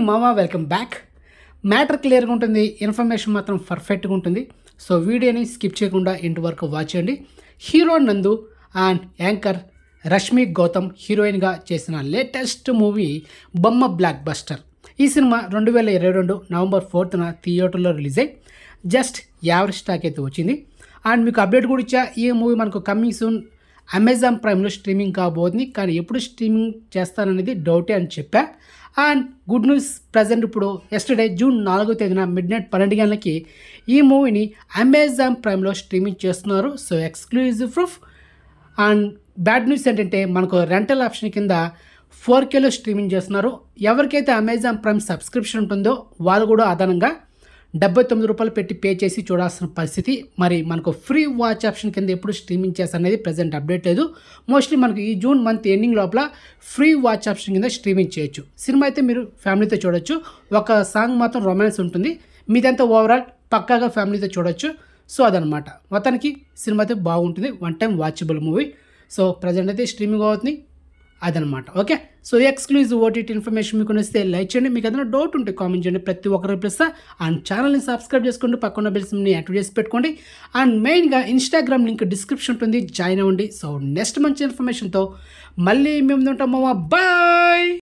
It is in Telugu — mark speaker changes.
Speaker 1: మామా వెల్కమ్ బ్యాక్ మ్యాటర్ క్లియర్గా ఉంటుంది ఇన్ఫర్మేషన్ మాత్రం పర్ఫెక్ట్గా ఉంటుంది సో వీడియోని స్కిప్ చేయకుండా ఇంటి వరకు వాచ్ చేయండి హీరో నందు అండ్ యాంకర్ రష్మి గౌతమ్ హీరోయిన్గా చేసిన latest movie Bomma blockbuster ఈ సినిమా రెండు వేల ఇరవై రెండు నవంబర్ ఫోర్త్న థియేటర్లో రిలీజ్ అయ్యి జస్ట్ యావరేజ్ స్టాక్ అయితే వచ్చింది అండ్ మీకు అప్డేట్ కూడా ఇచ్చా ఈ మూవీ మనకు కమింగ్ సూన్ అమెజాన్ ప్రైమ్లో స్ట్రీమింగ్ కాబోతుంది కానీ ఎప్పుడు స్ట్రీమింగ్ చేస్తాననేది డౌటే అని చెప్పా అండ్ గుడ్ న్యూస్ ప్రజెంట్ ఇప్పుడు ఎస్టర్డే జూన్ నాలుగో తేదీన మిడ్ నైట్ పన్నెండు గంటలకి ఈ మూవీని అమెజాన్ ప్రైమ్లో స్ట్రీమింగ్ చేస్తున్నారు so exclusive proof and bad news ఏంటంటే మనకు రెంటల్ ఆప్షన్ కింద ఫోర్ కేలో స్ట్రీమింగ్ చేస్తున్నారు ఎవరికైతే అమెజాన్ ప్రైమ్ సబ్స్క్రిప్షన్ ఉంటుందో వాళ్ళు కూడా అదనంగా డెబ్బై తొమ్మిది రూపాయలు పెట్టి పే చేసి చూడాల్సిన పరిస్థితి మరి మనకు ఫ్రీ వాచ్ ఆప్షన్ కింద ఎప్పుడు స్ట్రీమింగ్ చేస్తారనేది ప్రజెంట్ అప్డేట్ లేదు మోస్ట్లీ మనకు ఈ జూన్ మంత్ ఎండింగ్ లోపల ఫ్రీ వాచ్ ఆప్షన్ కింద స్ట్రీమింగ్ చేయొచ్చు సినిమా అయితే మీరు ఫ్యామిలీతో చూడొచ్చు ఒక సాంగ్ మాత్రం రొమాన్స్ ఉంటుంది మీదంతా ఓవరాల్ పక్కాగా ఫ్యామిలీతో చూడొచ్చు సో అదనమాట మొత్తానికి సినిమా అయితే బాగుంటుంది one time watchable movie so present అయితే స్ట్రీమింగ్ అవుతుంది అదనమాట okay so exclusive OTT information మీకు నచ్చితే లైక్ చేయండి మీకు ఏదైనా డౌట్ ఉంటే కామెంట్ చేయండి ప్రతి ఒక్కరు ప్లస్ అండ్ ఛానల్ని సబ్స్క్రైబ్ చేసుకోండి పక్కన బెల్స్ని యాక్టివ్ చేసి పెట్టుకోండి అండ్ మెయిన్గా ఇన్స్టాగ్రామ్ లింక్ డిస్క్రిప్షన్ ఉంటుంది జాయిన్ అవ్వండి సో నెక్స్ట్ మంచి ఇన్ఫర్మేషన్తో మళ్ళీ మేము ఉంటాం బాయ్